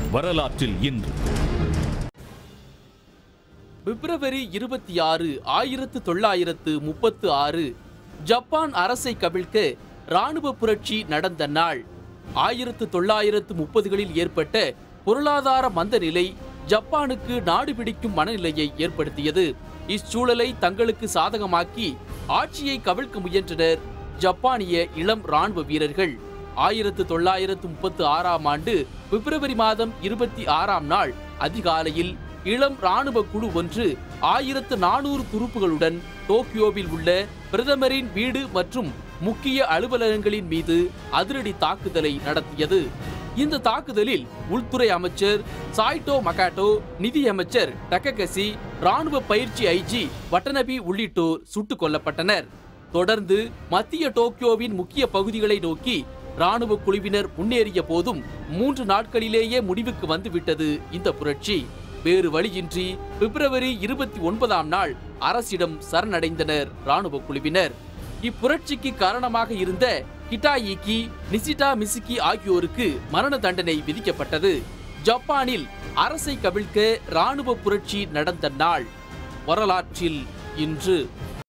வரலாற்றில் இன்று பிப்ரவரி இருபத்தி ஆறு ஆயிரத்து தொள்ளாயிரத்து முப்பத்து ஆறு ஜப்பான் அரசை கவிழ்க்க ராணுவ புரட்சி நடந்த நாள் ஆயிரத்து தொள்ளாயிரத்து முப்பதுகளில் ஏற்பட்ட பொருளாதார மந்த நிலை ஜப்பானுக்கு நாடு பிடிக்கும் மனநிலையை ஏற்படுத்தியது இச்சூழலை தங்களுக்கு சாதகமாக்கி ஆட்சியை கவிழ்க்க முயன்றனர் ஜப்பானிய இளம் ராணுவ வீரர்கள் ஆயிரத்து தொள்ளாயிரத்து முப்பத்து ஆறாம் ஆண்டு பிப்ரவரி மாதம் இருபத்தி ஆறாம் நாள் அதிகாலையில் இளம் ராணுவ குழு ஒன்று ஆயிரத்து நானூறு துருப்புகளுடன் டோக்கியோவில் உள்ள பிரதமரின் வீடு மற்றும் முக்கிய அலுவலகங்களின் மீது அதிரடி தாக்குதலை நடத்தியது இந்த தாக்குதலில் உள்துறை அமைச்சர் சாய்டோ மகாட்டோ நிதியமைச்சர் டக்ககசி ராணுவ பயிற்சி ஐஜி வட்டனபி உள்ளிட்டோர் சுட்டுக் கொல்லப்பட்டனர் தொடர்ந்து மத்திய டோக்கியோவின் முக்கிய பகுதிகளை நோக்கி ராணுவ குழுவினர் முன்னேறிய போதும் மூன்று நாட்களிலேயே முடிவுக்கு வந்துவிட்டது இந்த புரட்சி வேறு வழியின்றி பிப்ரவரி இருபத்தி ஒன்பதாம் நாள் அரசிடம் சரணடைந்தனர் ராணுவ குழுவினர் இப்புரட்சிக்கு காரணமாக இருந்த கிட்டாயிக்கி நிசிடா மிசுகி ஆகியோருக்கு மரண தண்டனை விதிக்கப்பட்டது ஜப்பானில் அரசை கவிழ்க்க ராணுவ புரட்சி நடந்த நாள் வரலாற்றில் இன்று